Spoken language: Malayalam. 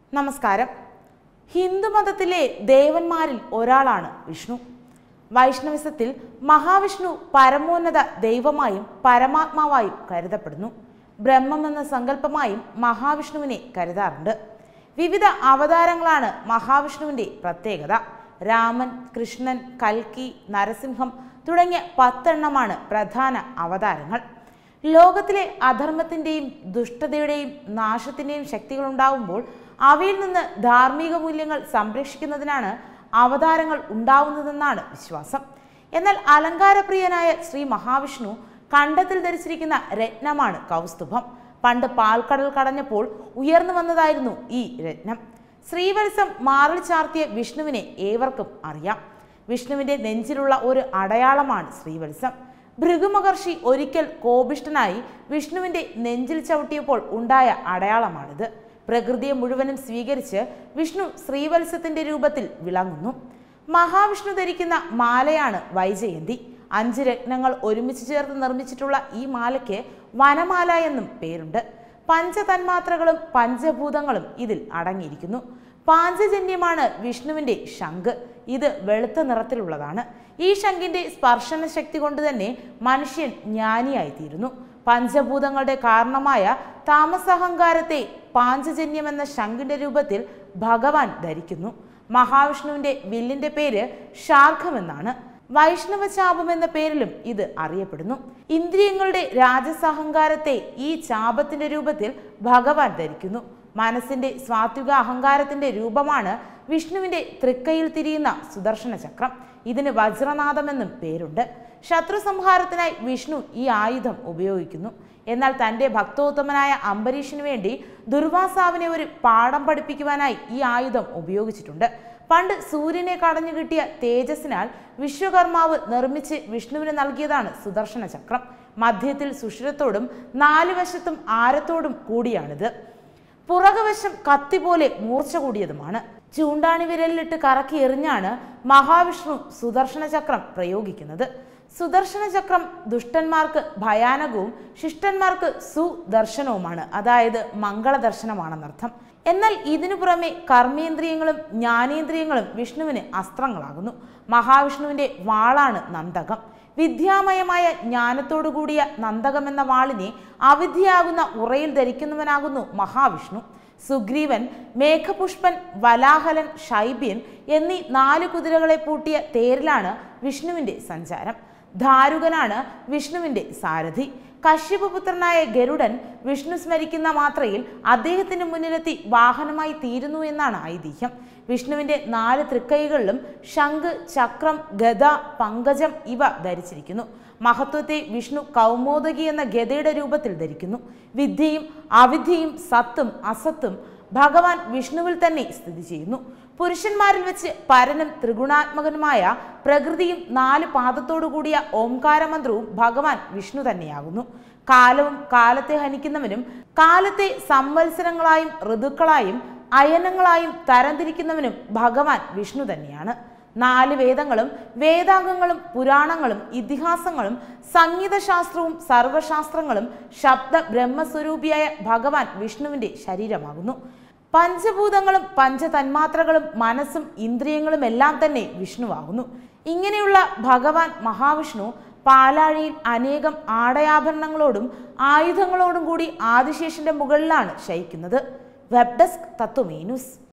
നമസ്കാരം ഹിന്ദുമതത്തിലെ ദേവന്മാരിൽ ഒരാളാണ് വിഷ്ണു വൈഷ്ണവിസത്തിൽ മഹാവിഷ്ണു പരമോന്നത ദൈവമായും പരമാത്മാവായും കരുതപ്പെടുന്നു ബ്രഹ്മം എന്ന സങ്കല്പമായും മഹാവിഷ്ണുവിനെ കരുതാറുണ്ട് വിവിധ അവതാരങ്ങളാണ് മഹാവിഷ്ണുവിൻ്റെ പ്രത്യേകത രാമൻ കൃഷ്ണൻ കൽക്കി നരസിംഹം തുടങ്ങിയ പത്തെണ്ണമാണ് പ്രധാന അവതാരങ്ങൾ ലോകത്തിലെ അധർമ്മത്തിൻ്റെയും ദുഷ്ടതയുടെയും നാശത്തിൻ്റെയും ശക്തികൾ ഉണ്ടാവുമ്പോൾ അവയിൽ നിന്ന് ധാർമ്മിക മൂല്യങ്ങൾ സംരക്ഷിക്കുന്നതിനാണ് അവതാരങ്ങൾ ഉണ്ടാവുന്നതെന്നാണ് വിശ്വാസം എന്നാൽ അലങ്കാരപ്രിയനായ ശ്രീ മഹാവിഷ്ണു കണ്ടത്തിൽ ധരിച്ചിരിക്കുന്ന രത്നമാണ് കൗസ്തുഭം പണ്ട് പാൽക്കടൽ കടഞ്ഞപ്പോൾ ഉയർന്നു വന്നതായിരുന്നു ഈ രത്നം ശ്രീവത്സം മാറിൽ ചാർത്തിയ വിഷ്ണുവിനെ ഏവർക്കും അറിയാം വിഷ്ണുവിന്റെ നെഞ്ചിലുള്ള ഒരു അടയാളമാണ് ശ്രീവത്സം ഭൃഗുമഹർഷി ഒരിക്കൽ കോപിഷ്ടനായി വിഷ്ണുവിന്റെ നെഞ്ചിൽ ചവിട്ടിയപ്പോൾ ഉണ്ടായ അടയാളമാണിത് പ്രകൃതിയെ മുഴുവനും സ്വീകരിച്ച് വിഷ്ണു ശ്രീവത്സത്തിന്റെ രൂപത്തിൽ വിളങ്ങുന്നു മഹാവിഷ്ണു ധരിക്കുന്ന മാലയാണ് വൈജയന്തി അഞ്ച് രത്നങ്ങൾ ഒരുമിച്ച് ചേർത്ത് നിർമ്മിച്ചിട്ടുള്ള ഈ മാലയ്ക്ക് വനമാല എന്നും പേരുണ്ട് പഞ്ചതന്മാത്രകളും പഞ്ചഭൂതങ്ങളും ഇതിൽ അടങ്ങിയിരിക്കുന്നു പാഞ്ചജന്യമാണ് വിഷ്ണുവിന്റെ ശംഖ് ഇത് വെളുത്ത നിറത്തിലുള്ളതാണ് ഈ ശംഖിന്റെ സ്പർശന ശക്തി കൊണ്ട് തന്നെ മനുഷ്യൻ ജ്ഞാനിയായിത്തീരുന്നു പഞ്ചഭൂതങ്ങളുടെ കാരണമായ താമസഹങ്കാരത്തെ പാഞ്ചജന്യം എന്ന ശംഖിന്റെ രൂപത്തിൽ ഭഗവാൻ ധരിക്കുന്നു മഹാവിഷ്ണുവിന്റെ വില്ലിന്റെ പേര് ശാർഖം എന്നാണ് വൈഷ്ണവ ചാപം എന്ന പേരിലും ഇത് അറിയപ്പെടുന്നു ഇന്ദ്രിയങ്ങളുടെ രാജസഹങ്കാരത്തെ ഈ ചാപത്തിന്റെ രൂപത്തിൽ ഭഗവാൻ ധരിക്കുന്നു മനസ്സിന്റെ സ്വാത്വിക അഹങ്കാരത്തിന്റെ രൂപമാണ് വിഷ്ണുവിന്റെ തൃക്കയിൽ തിരിയുന്ന സുദർശന ചക്രം ഇതിന് വജ്രനാഥമെന്നും പേരുണ്ട് ശത്രു സംഹാരത്തിനായി വിഷ്ണു ഈ ആയുധം ഉപയോഗിക്കുന്നു എന്നാൽ തൻ്റെ ഭക്തോത്തമനായ അംബരീഷിന് വേണ്ടി ദുർവാസാവിനെ ഒരു പാഠം പഠിപ്പിക്കുവാനായി ഈ ആയുധം ഉപയോഗിച്ചിട്ടുണ്ട് പണ്ട് സൂര്യനെ കടഞ്ഞു കിട്ടിയ തേജസ്സിനാൽ വിശ്വകർമാവ് നിർമ്മിച്ച് വിഷ്ണുവിന് നൽകിയതാണ് സുദർശന ചക്രം മധ്യത്തിൽ സുഷിരത്തോടും നാല് വശത്തും ആരത്തോടും കൂടിയാണിത് പുറകുവശം കത്തി പോലെ മൂർച്ച കൂടിയതുമാണ് ചൂണ്ടാണി വിരലിലിട്ട് കറക്കി എറിഞ്ഞാണ് മഹാവിഷ്ണു സുദർശന ചക്രം പ്രയോഗിക്കുന്നത് സുദർശന ചക്രം ദുഷ്ടന്മാർക്ക് ഭയാനകവും ശിഷ്ടന്മാർക്ക് സുദർശനവുമാണ് അതായത് മംഗളദർശനമാണെന്നർത്ഥം എന്നാൽ ഇതിനു പുറമെ കർമ്മേന്ദ്രിയങ്ങളും ജ്ഞാനേന്ദ്രിയങ്ങളും വിഷ്ണുവിന് അസ്ത്രങ്ങളാകുന്നു മഹാവിഷ്ണുവിന്റെ വാളാണ് നന്ദകം വിദ്യാമയമായ ജ്ഞാനത്തോടു കൂടിയ നന്ദകം എന്ന വാളിനെ അവിദ്യയാകുന്ന ഉറയിൽ ധരിക്കുന്നവനാകുന്നു മഹാവിഷ്ണു സുഗ്രീവൻ മേഘപുഷ്പൻ വലാഹലൻ ശൈബ്യൻ എന്നീ നാല് കുതിരകളെ പൂട്ടിയ തേരിലാണ് വിഷ്ണുവിന്റെ സഞ്ചാരം ധാരുകനാണ് വിഷ്ണുവിന്റെ സാരഥി കശ്യപപുത്രനായ ഗരുഡൻ വിഷ്ണു സ്മരിക്കുന്ന മാത്രയിൽ അദ്ദേഹത്തിന് മുന്നിലെത്തി വാഹനമായി തീരുന്നു എന്നാണ് ഐതിഹ്യം വിഷ്ണുവിന്റെ നാല് തൃക്കൈകളിലും ശംഖ് ചക്രം ഗദ പങ്കജം ഇവ ധരിച്ചിരിക്കുന്നു മഹത്വത്തെ വിഷ്ണു കൗമോദകി എന്ന ഗദയുടെ രൂപത്തിൽ ധരിക്കുന്നു വിദ്യയും അവിദ്യയും സത്തും അസത്തും ഭഗവാൻ വിഷ്ണുവിൽ തന്നെ സ്ഥിതി ചെയ്യുന്നു പുരുഷന്മാരിൽ വെച്ച് പരനും ത്രിഗുണാത്മകനുമായ പ്രകൃതിയും നാല് പാദത്തോടു കൂടിയ ഓംകാരമന്ത്രവും ഭഗവാൻ വിഷ്ണു തന്നെയാകുന്നു കാലവും കാലത്തെ ഹനിക്കുന്നവനും കാലത്തെ സംവത്സരങ്ങളായും ഋതുക്കളായും അയനങ്ങളായും തരംതിരിക്കുന്നവനും ഭഗവാൻ വിഷ്ണു തന്നെയാണ് നാല് വേദങ്ങളും വേദാംഗങ്ങളും പുരാണങ്ങളും ഇതിഹാസങ്ങളും സംഗീതശാസ്ത്രവും സർവശാസ്ത്രങ്ങളും ശബ്ദ ബ്രഹ്മസ്വരൂപിയായ ഭഗവാൻ വിഷ്ണുവിന്റെ ശരീരമാകുന്നു പഞ്ചഭൂതങ്ങളും പഞ്ചതന്മാത്രകളും മനസ്സും ഇന്ദ്രിയങ്ങളും എല്ലാം തന്നെ വിഷ്ണുവാകുന്നു ഇങ്ങനെയുള്ള ഭഗവാൻ മഹാവിഷ്ണു പാലാഴിയിൽ അനേകം ആടയാഭരണങ്ങളോടും ആയുധങ്ങളോടും കൂടി ആദിശേഷന്റെ മുകളിലാണ് ശയിക്കുന്നത് വെബ് ഡെസ്ക് തത്വമേ ന്യൂസ്